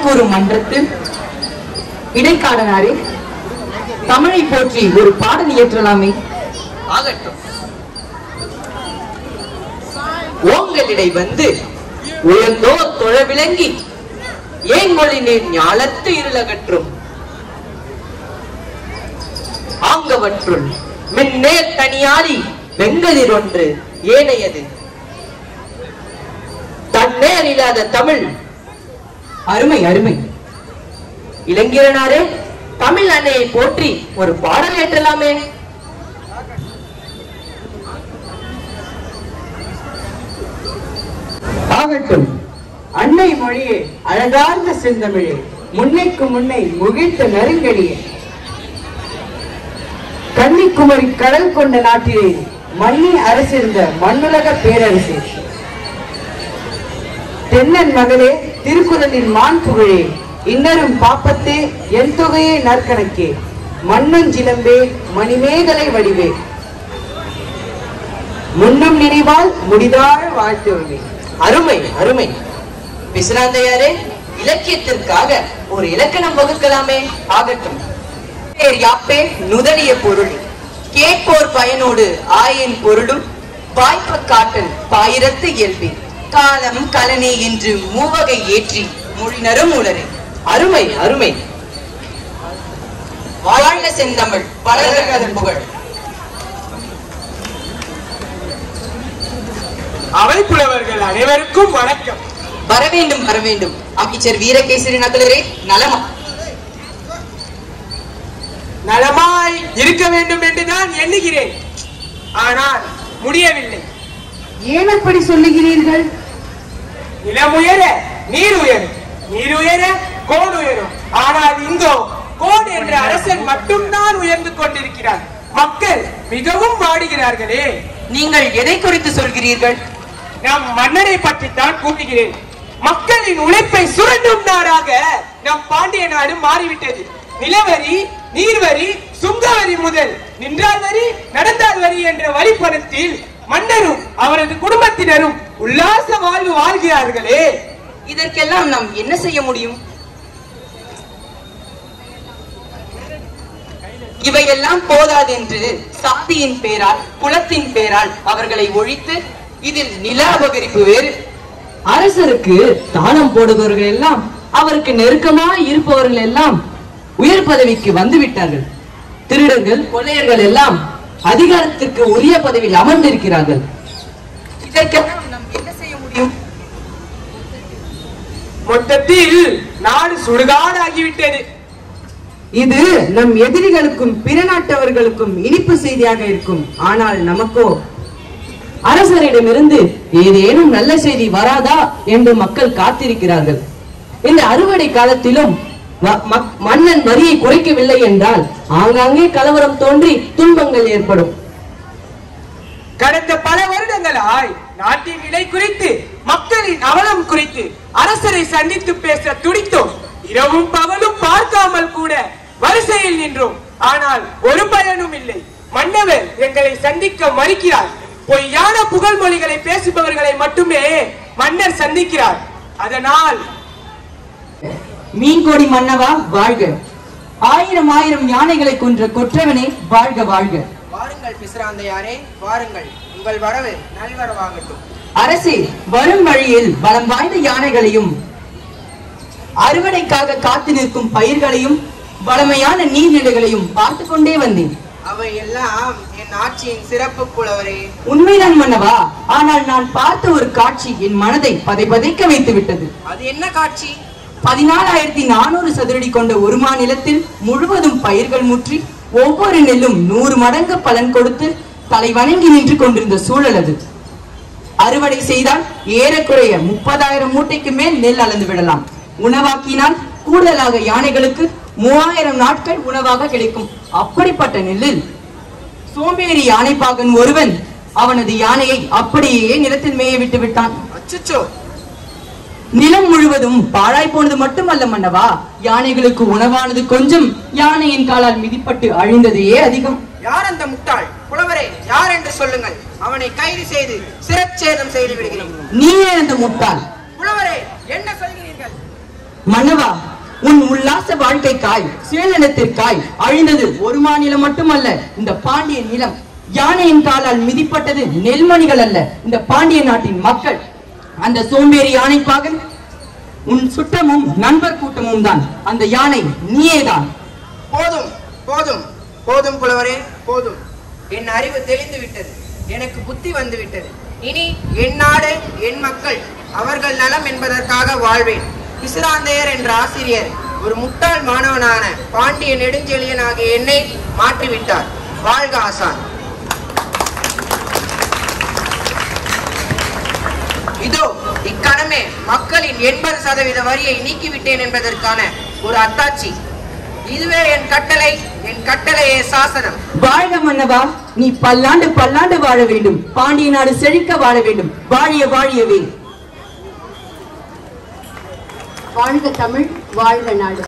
கூறும் மன்றத்தில் இடைக்காடனாரே தமிழை போற்றி ஒரு பாடல் இயற்றலாமே ஆகட்டும் ஓங்களிடை வந்து உயர்ந்தோர் தொழ விளங்கி ஏங்கொழி நீர் ஞாலத்து இருளகற்றும் ஆங்கவற்றுள் மின்னேர் தனியாரி வெங்கதிர் ஒன்று ஏனையது தன்னேர் இல்லாத தமிழ் அருமை அருமை இளைஞரனாரே தமிழ் அன்னையை போற்றி ஒரு பாடல் ஏற்றலாமே ஆகட்டும் அன்னை மொழியே அழகார்ந்த செந்தமிழே முன்னைக்கு முன்னை முகிழ்த்த நெருங்கடியே கன்னிக்குமரி கடல் கொண்ட நாட்டிலே மண்ணி அரசிருந்த மண்ணுலக பேரரசே தென்னன் மகளே திருக்குறளின் மான் புகழே இன்னரும் பாப்பத்தே என் தொகையே நற்கணக்கே மண்ணுஞ்சிலம்பே மணிமேகலை வடிவே முன்னும் நினைவால் முடிதாழ வாழ்த்துவமே அருமை அருமை பிசிராந்தையாரே இலக்கியத்திற்காக ஒரு இலக்கணம் வகுக்கலாமே ஆகட்டும் பேர் யாப்பே நுதலிய பொருள் கேட்போர் பயனோடு ஆயின் பொருளும் வாய்ப்ப காட்டல் பாயிரத்து இயல்பி காலம் கலனே என்று மூவகை ஏற்றி மொழினரும் உளரே அருமை அருமை வாழ்க செந்தமிழ் வளர்க அதன் புகழ் அவை புலவர்கள் அனைவருக்கும் வணக்கம் வரவேண்டும் வரவேண்டும் அமைச்சர் வீரகேசரி நகலரே நலமா நலமாய் இருக்க வேண்டும் என்றுதான் எண்ணுகிறேன் ஆனால் முடியவில்லை ஏன் அப்படி சொல்லுகிறீர்கள் நிலம் உயர நீர் உயரும் நீர் உயர கோடு உயரும் ஆனால் இங்கோ கோடு என்ற அரசன் மட்டும்தான் உயர்ந்து கொண்டிருக்கிறார் மக்கள் மிகவும் வாடுகிறார்களே நீங்கள் எதை குறித்து சொல்கிறீர்கள் நம் மன்னரை பற்றித்தான் கூறுகிறேன் மக்களின் உழைப்பை சுரண்டும் நாடாக நம் பாண்டிய நாடு மாறிவிட்டது நிலவரி நீர்வரி சுங்கவரி முதல் நின்றார் வரி நடந்தார் வரி என்ற வரி பணத்தில் மன்னரும் அவரது குடும்பத்தினரும் உல்லாச வாழ்வு வாழ்கிறார்களே இதற்கெல்லாம் நாம் என்ன செய்ய முடியும் இவையெல்லாம் போதாதென்று சாதியின் பேரால் குலத்தின் பேரால் அவர்களை ஒழித்து இதில் நில அபகரிப்பு வேறு அரசருக்கு தானம் போடுபவர்கள் எல்லாம் அவருக்கு நெருக்கமாய் இருப்பவர்கள் எல்லாம் உயர் பதவிக்கு வந்து விட்டார்கள் திருடர்கள் கொள்ளையர்கள் எல்லாம் அதிகாரத்திற்கு உரிய பதவியில் அமர்ந்திருக்கிறார்கள் இதற்கெல்லாம் நாம் என்ன செய்ய முடியும் மொத்தத்தில் நாடு சுடுகாடாகிவிட்டது இது நம் எதிரிகளுக்கும் பிற நாட்டவர்களுக்கும் இனிப்பு செய்தியாக இருக்கும் ஆனால் நமக்கோ அரசரிடமிருந்து ஏதேனும் நல்ல செய்தி வராதா என்று மக்கள் காத்திருக்கிறார்கள் இந்த அறுவடை காலத்திலும் வ- மக்- மன்னன் வரியை குறைக்கவில்லை என்றால் ஆங்காங்கே கலவரம் தோன்றி துன்பங்கள் ஏற்படும் கடந்த பல வருடங்களாய் நாட்டின் நிலை குறித்து மக்களின் அவலம் குறித்து அரசரை சந்தித்து பேச துடித்தோம் இரவும் பகலும் பார்க்காமல் கூட வரிசையில் நின்றோம் ஆனால் ஒரு பயனும் இல்லை மன்னவர் எங்களை சந்திக்க மறுக்கிறார் பொய்யான புகழ்மொழிகளை பேசுபவர்களை மட்டுமே மன்னர் சந்திக்கிறார் அதனால் மீன்கோடி மன்னவா வாழ்க ஆயிரம் ஆயிரம் யானைகளை கொன்ற கொற்றவனே வாழ்க வாழ்க வாருங்கள் பிசிராந்தையாரே வாருங்கள் உங்கள் வரவு நல்வரவாகட்டும் அரசே வரும் வழியில் பலம் வாய்ந்த யானைகளையும் அறுவடைக்காக காத்து நிற்கும் பயிர்களையும் வளமையான நீர்நிலைகளையும் பார்த்து கொண்டே வந்தேன் அவை எல்லாம் என் ஆட்சியின் சிறப்பு புலவரே உண்மைதான் மன்னவா ஆனால் நான் பார்த்த ஒரு காட்சி என் மனதை பதைபதைக்க வைத்து விட்டது அது என்ன காட்சி பதினாலாயிரத்தி நானூறு சதுரடி கொண்ட ஒரு மாநிலத்தில் முழுவதும் பயிர்கள் முற்றி ஒவ்வொரு நெல்லும் நூறு மடங்கு பலன் கொடுத்து தலை வணங்கி நின்று கொண்டிருந்த சூழல் அது அறுவடை செய்தால் ஏறக்குறைய முப்பதாயிரம் மூட்டைக்கு மேல் நெல் அளந்து விடலாம் உணவாக்கினால் கூடுதலாக யானைகளுக்கு மூவாயிரம் நாட்கள் உணவாக கிடைக்கும் அப்படிப்பட்ட நெல்லில் சோம்பேறி யானைப்பாகன் ஒருவன் அவனது யானையை அப்படியே நிலத்தில் மேய விட்டு விட்டான் அச்சச்சோ நிலம் முழுவதும் பாழாய் போனது மட்டுமல்ல மன்னவா யானைகளுக்கு உணவானது கொஞ்சம் யானையின் காலால் மிதிப்பட்டு அழிந்ததே அதிகம் யார் அந்த முட்டாள் புலவரே யார் என்று சொல்லுங்கள் அவனை கைது செய்து சிரச்சேதம் செய்து விடுகிறேன் நீயே அந்த முட்டாள் புலவரே என்ன சொல்கிறீர்கள் மன்னவா உன் உல்லாச வாழ்க்கைக்காய் சேலனத்திற்காய் அழிந்தது ஒரு மாநிலம் மட்டுமல்ல இந்த பாண்டிய நிலம் யானையின் காலால் மிதிப்பட்டது நெல்மணிகள் அல்ல இந்த பாண்டிய நாட்டின் மக்கள் அந்த சோம்பேறி யானைப்பாகன் உன் சுற்றமும் நண்பர் கூட்டமும் தான் அந்த யானை நீயேதான் போதும் போதும் போதும் புலவரே போதும் என் அறிவு தெளிந்து விட்டது எனக்கு புத்தி வந்து விட்டது இனி என் நாடு என் மக்கள் அவர்கள் நலம் என்பதற்காக வாழ்வேன் பிசுராந்தையர் என்ற ஆசிரியர் ஒரு முட்டாள் மாணவனான பாண்டிய நெடுஞ்செழியன் ஆகிய என்னை மாற்றிவிட்டார் வாழ்க ஆசான் இதோ இக்கணமே மக்களின் எண்பது சதவீத வரியை நீக்கிவிட்டேன் என்பதற்கான ஒரு அத்தாட்சி இதுவே என் கட்டளை என் கட்டளையே சாசனம் வாழ்க மன்னவா நீ பல்லாண்டு பல்லாண்டு வாழ வேண்டும் பாண்டிய நாடு செழிக்க வாழ வேண்டும் வாழிய வாழியவே வாழ்க தமிழ் வாழ்க நாடு